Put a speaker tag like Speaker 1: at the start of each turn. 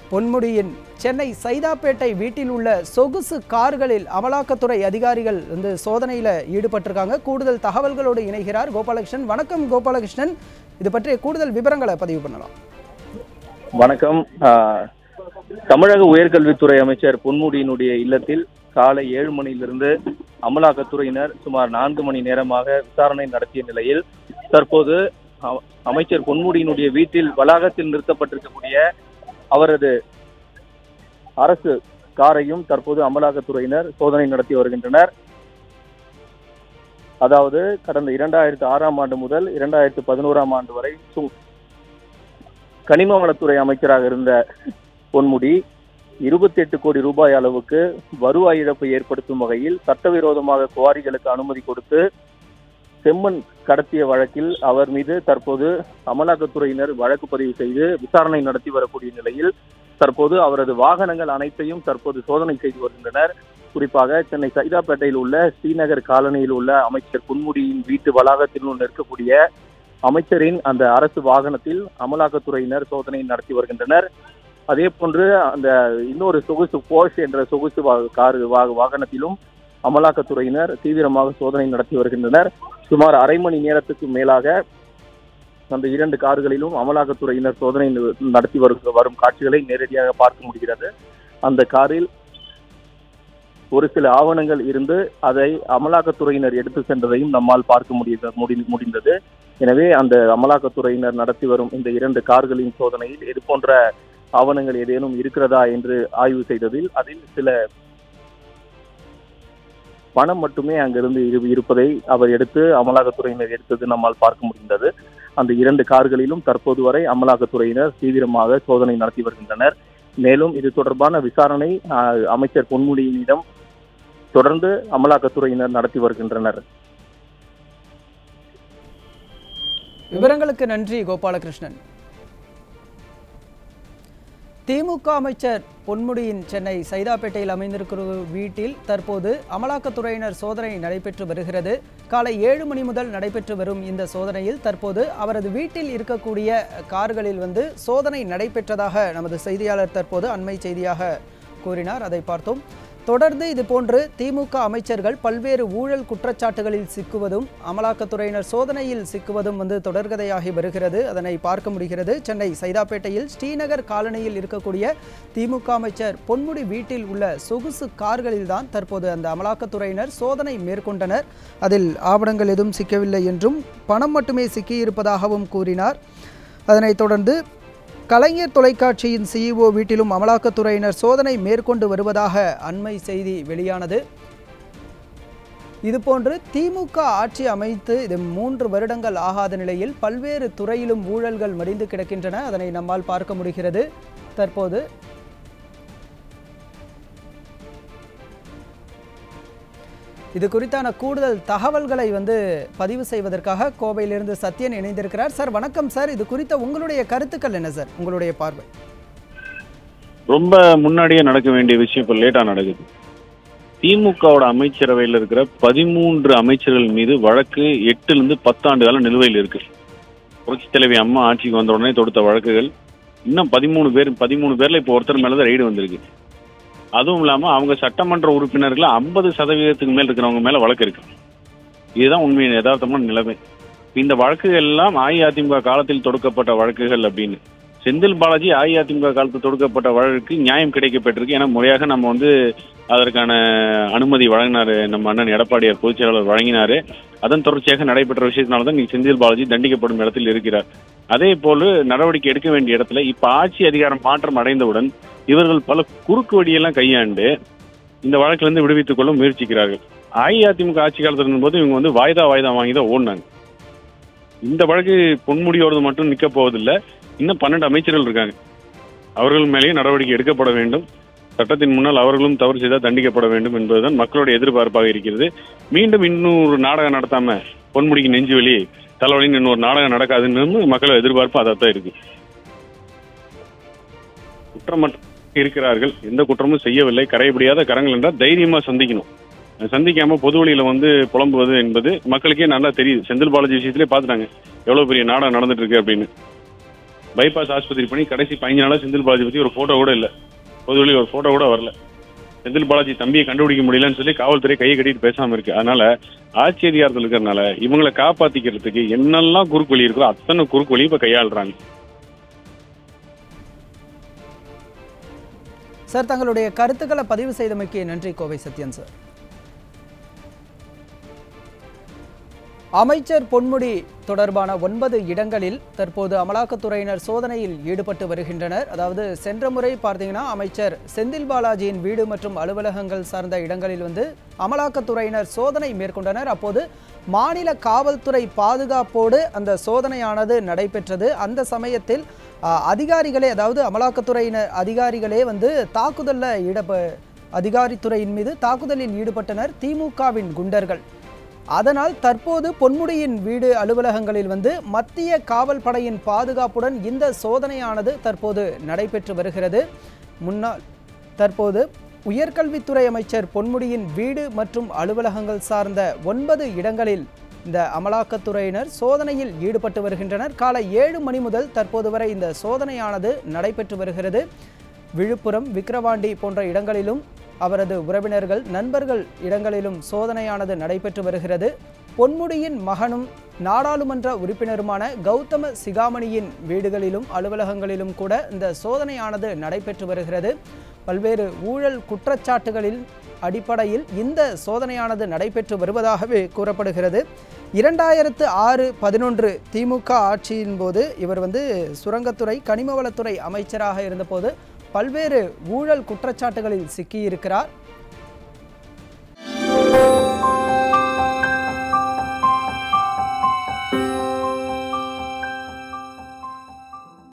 Speaker 1: பொன்முடியின் சென்னை சைதாப்பேட்டை வீட்டில் உள்ள சொகுசு கார்களில் அமலாக்கத்துறை அதிகாரிகள் வந்து சோதனையில் ஈடுபட்டிருக்காங்க கூடுதல் தகவல்களோடு இணைகிறார் கோபாலகிருஷ்ணன் வணக்கம் கோபாலகிருஷ்ணன் இது பற்றிய கூடுதல் விவரங்களை பதிவு பண்ணலாம்
Speaker 2: வணக்கம் ஆஹ், தமிழக உயர்கல்வித்துறை அமைச்சர் பொன்முடியினுடைய இல்லத்தில் காலை ஏழு மணியிலிருந்து அமலாக்கத்துறையினர் சுமார் நான்கு மணி நேரமாக விசாரணை நடத்திய நிலையில் தற்போது அ- அமைச்சர் பொன்முடியினுடைய வீட்டில் வளாகத்தில் நிறுத்தப்பட்டிருக்கக்கூடிய அவரது அரசு காரையும் தற்போது அமலாக்கத்துறையினர் சோதனை நடத்தி வருகின்றனர் அதாவது கடந்த இரண்டாயிரத்து ஆறாம் ஆண்டு முதல் இரண்டாயிரத்து பதினோராம் ஆண்டு வரை சு- கனிம வளத்துறை அமைச்சராக இருந்த பொன்முடி இருபத்தி எட்டு கோடி ரூபாய் அளவுக்கு வருவாய் இழப்பை ஏற்படுத்தும் வகையில் சட்டவிரோதமாக குவாரிகளுக்கு அனுமதி கொடுத்து செம்மண் கடத்திய வழக்கில் அவர் மீது தற்போது அமலாக்கத்துறையினர் வழக்கு பதிவு செய்து விசாரணை நடத்தி வரக்கூடிய நிலையில் தற்போது அவரது வாகனங்கள் அனைத்தையும் தற்போது சோதனை செய்து வருகின்றனர் குறிப்பாக சென்னை சைதாப்பேட்டையில் உள்ள ஸ்ரீநகர் காலனியில் உள்ள அமைச்சர் பொன்முடியின் வீட்டு வளாகத்தில் நிற்கக்கூடிய அமைச்சரின் அந்த அரசு வாகனத்தில் அமலாக்கத்துறையினர் சோதனை நடத்தி வருகின்றனர் அதே போன்று அந்த இன்னொரு சொகுசு போஷ் என்ற சொகுசு வா- கார் வா- வாகனத்திலும் அமலாக்கத்துறையினர் தீவிரமாக சோதனை நடத்தி வருகின்றனர் சுமார் அரை மணி நேரத்துக்கு மேலாக அந்த இரண்டு கார்களிலும் அமலாக்கத்துறையினர் சோதனை ந- நடத்தி வரும் வரும் காட்சிகளை நேரடியாக பார்க்க முடிகிறது அந்த காரில் ஒரு சில ஆவணங்கள் இருந்து அதை அமலாக்கத்துறையினர் எடுத்து சென்றதையும் நம்மால் பார்க்க முடிய முடி- முடிந்தது எனவே அந்த அமலாக்கத்துறையினர் நடத்தி வரும் இந்த இரண்டு கார்களின் சோதனையில் இது போன்ற ஆவணங்கள் ஏதேனும் இருக்கிறதா என்று ஆய்வு செய்ததில் அதில் சில பணம் மட்டுமே அங்கிருந்து இரு- இருப்பதை அவர் எடுத்து அமலாக்கத்துறையினர் எடுத்தது நம்மால் பார்க்க முடிந்தது அந்த இரண்டு கார்களிலும் தற்போது வரை அமலாக்கத்துறையினர் தீவிரமாக சோதனை நடத்தி வருகின்றனர் மேலும் இது தொடர்பான விசாரணை ஆஹ், அமைச்சர் பொன்முடியினிடம் தொடர்ந்து அமலாக்கத்துறையினர் நடத்தி வருகின்றனர்
Speaker 1: விவரங்களுக்கு நன்றி கோபாலகிருஷ்ணன் திமுக அமைச்சர் பொன்முடியின் சென்னை சைதாப்பேட்டையில் அமைந்திருக்கிற வீட்டில் தற்போது அமலாக்கத்துறையினர் சோதனை நடைபெற்று வருகிறது காலை ஏழு மணி முதல் நடைபெற்று வரும் இந்த சோதனையில் தற்போது அவரது வீட்டில் இருக்கக்கூடிய கார்களில் வந்து சோதனை நடைபெற்றதாக நமது செய்தியாளர் தற்போது அண்மை செய்தியாக கூறினார் அதை பார்த்தோம் தொடர்ந்து இதுபோன்று திமுக அமைச்சர்கள் பல்வேறு ஊழல் குற்றச்சாட்டுகளில் சிக்குவதும் அமலாக்கத்துறையினர் சோதனையில் சிக்குவதும் வந்து தொடர்கதையாகி வருகிறது அதனை பார்க்க முடிகிறது சென்னை சைதாப்பேட்டையில் ஸ்ரீநகர் காலனியில் இருக்கக்கூடிய திமுக அமைச்சர் பொன்முடி வீட்டில் உள்ள சொகுசு கார்களில்தான் தற்போது அந்த அமலாக்கத்துறையினர் சோதனை மேற்கொண்டனர் அதில் ஆவணங்கள் எதுவும் சிக்கவில்லை என்றும் பணம் மட்டுமே சிக்கியிருப்பதாகவும் கூறினார் அதனைத் தொடர்ந்து கலைஞர் தொலைக்காட்சியின் சிஇஓ வீட்டிலும் அமலாக்கத்துறையினர் சோதனை மேற்கொண்டு வருவதாக அண்மை செய்தி வெளியானது இதுபோன்று திமுக ஆட்சி அமைத்து இது மூன்று வருடங்கள் ஆகாத நிலையில் பல்வேறு துறையிலும் ஊழல்கள் மடிந்து கிடக்கின்றன அதனை நம்மால் பார்க்க முடிகிறது தற்போது இது குறித்தான கூடுதல் தகவல்களை வந்து பதிவு செய்வதற்காக கோவையிலிருந்து சத்யன் இணைந்திருக்கிறார் சார் வணக்கம் சார் இது குறித்த உங்களுடைய கருத்துக்கள் என்ன சார் உங்களுடைய பார்வை
Speaker 3: ரொம்ப முன்னாடியே நடக்க வேண்டிய விஷயம் இப்போ லேட்டா நடக்குது திமுகவோட அமைச்சரவையில் இருக்கிற பதிமூன்று அமைச்சர்கள் மீது வழக்கு எட்டுல இருந்து பத்தாண்டு காலம் நிலுவையில் இருக்கு புரட்சி தலைவி அம்மா ஆட்சிக்கு வந்த உடனே தொடுத்த வழக்குகள் இன்னும் பதிமூணு பேர் பதிமூணு பேர்ல இப்போ ஒருத்தர் மேல தான் ரைடு வந்திருக்கு அதுவும் இல்லாம அவங்க சட்டமன்ற உறுப்பினர்கள் ஐம்பது சதவீதத்துக்கு மேல் இருக்கிறவங்க மேல வழக்கு இருக்கு இதுதான் உண்மையின் யதார்த்தமான நிலைமை இந்த வழக்குகள் எல்லாம் அஇஅதிமுக காலத்தில் தொடுக்கப்பட்ட வழக்குகள் அப்படின்னு செந்தில் பாலாஜி அஇஅதிமுக காலத்தில் தொடுக்கப்பட்ட வழக்கு நியாயம் கிடைக்கப்பட்டிருக்கு ஏன்னா முறையாக நம்ம வந்து அதற்கான அனுமதி வழங்கினாரு நம்ம அண்ணன் எடப்பாடியார் பொதுச் செயலாளர் வழங்கினாரு அதன் தொடர்ச்சியாக நடைபெற்ற விஷயத்தினால தான் நீங்க செந்தில் பாலாஜி தண்டிக்கப்படும் இடத்தில் இருக்கிறார் அதே போல நடவடிக்கை எடுக்க வேண்டிய இடத்துல இப்ப ஆட்சி அதிகாரம் மாற்றம் அடைந்தவுடன் இவர்கள் பல குறுக்கு வழியெல்லாம் கையாண்டு இந்த வழக்கிலிருந்து விடுவித்துக் கொள்ள முயற்சிக்கிறார்கள் அஇஅதிமுக ஆட்சி காலத்தில் இருந்தபோது இவங்க வந்து வாய்தா வாய்தா வாங்கி தான் ஓடினாங்க இந்த வழக்கு பொன்முடியோடது மட்டும் நிக்க போவதில்லை இன்னும் பன்னெண்டு அமைச்சர்கள் இருக்காங்க அவர்கள் மேலேயும் நடவடிக்கை எடுக்கப்பட வேண்டும் சட்டத்தின் முன்னால் அவர்களும் தவறு செய்தால் தண்டிக்கப்பட வேண்டும் என்பதுதான் மக்களுடைய எதிர்பார்ப்பாக இருக்கிறது மீண்டும் இன்னொரு நாடகம் நடத்தாம பொன்முடிக்கு நெஞ்சு வலி தலைவலின்னு இன்னொரு நாடகம் நடக்காதுன்னு மக்கள் எதிர்பார்ப்பு அதான் இருக்கு குற்றமற்ற இருக்கிறார்கள் எந்த குற்றமும் செய்யவில்லை கரைபிடியாத கரங்கள் என்றால் தைரியமா சந்திக்கணும் சந்திக்காம பொது வழியில வந்து புலம்புவது என்பது மக்களுக்கே நல்லா தெரியுது செந்தில் பாலாஜி விஷயத்திலே பார்த்துட்டாங்க எவ்வளவு பெரிய நாடகம் நடந்துட்டு இருக்கு அப்படின்னு பைபாஸ் ஆஸ்பத்திரி பண்ணி கடைசி பதினஞ்சு நாளா செந்தில் பாலாஜி பத்தி ஒரு போட்டோ கூட இல்ல பொதுவெளி ஒரு போட்டோ கூட வரல செந்தில் பாலாஜி தம்பியை கண்டுபிடிக்க முடியலன்னு சொல்லி காவல்துறை கையை கட்டிட்டு பேசாம இருக்கு அதனால ஆட்சி அதிகாரத்தில் இருக்கிறதுனால இவங்களை காப்பாத்திக்கிறதுக்கு என்னெல்லாம் குறுக்கு வழி இருக்கோ அத்தனை குறுக்கு வழி இப்ப கையாளுறாங்க
Speaker 1: சார் தங்களுடைய கருத்துக்களை பதிவு செய்தமைக்கு நன்றி கோவை சத்யன் சார் அமைச்சர் பொன்முடி தொடர்பான ஒன்பது இடங்களில் தற்போது அமலாக்கத்துறையினர் சோதனையில் ஈடுபட்டு வருகின்றனர் அதாவது சென்ற முறை பார்த்தீங்கன்னா அமைச்சர் செந்தில் பாலாஜியின் வீடு மற்றும் அலுவலகங்கள் சார்ந்த இடங்களில் வந்து அமலாக்கத்துறையினர் சோதனை மேற்கொண்டனர் அப்போது மாநில காவல்துறை பாதுகாப்போடு அந்த சோதனையானது நடைபெற்றது அந்த சமயத்தில் அஹ், அதிகாரிகளே அதாவது அமலாக்கத்துறையினர் அதிகாரிகளே வந்து தாக்குதலில் ஈடுப அதிகாரித்துறையின் மீது தாக்குதலில் ஈடுபட்டனர் திமுகவின் குண்டர்கள் அதனால் தற்போது பொன்முடியின் வீடு அலுவலகங்களில் வந்து மத்திய காவல் படையின் பாதுகாப்புடன் இந்த சோதனையானது தற்போது நடைபெற்று வருகிறது முன்னாள் தற்போது உயர்கல்வித்துறை அமைச்சர் பொன்முடியின் வீடு மற்றும் அலுவலகங்கள் சார்ந்த ஒன்பது இடங்களில் இந்த அமலாக்கத்துறையினர் சோதனையில் ஈடுபட்டு வருகின்றனர் காலை ஏழு மணி முதல் தற்போது வரை இந்த சோதனையானது நடைபெற்று வருகிறது விழுப்புரம் விக்கிரவாண்டி போன்ற இடங்களிலும் அவரது உறவினர்கள் நண்பர்கள் இடங்களிலும் சோதனையானது நடைபெற்று வருகிறது பொன்முடியின் மகனும் நாடாளுமன்ற உறுப்பினருமான கௌதம சிகாமணியின் வீடுகளிலும் அலுவலகங்களிலும் கூட இந்த சோதனையானது நடைபெற்று வருகிறது பல்வேறு ஊழல் குற்றச்சாட்டுகளில் அடிப்படையில் இந்த சோதனையானது நடைபெற்று வருவதாகவே கூறப்படுகிறது இரண்டாயிரத்து ஆறு பதினொன்று திமுக ஆட்சியின் போது இவர் வந்து சுரங்கத்துறை கனிமவளத்துறை அமைச்சராக இருந்தபோது பல்வேறு ஊழல் குற்றச்சாட்டுகளில் சிக்கியிருக்கிறார்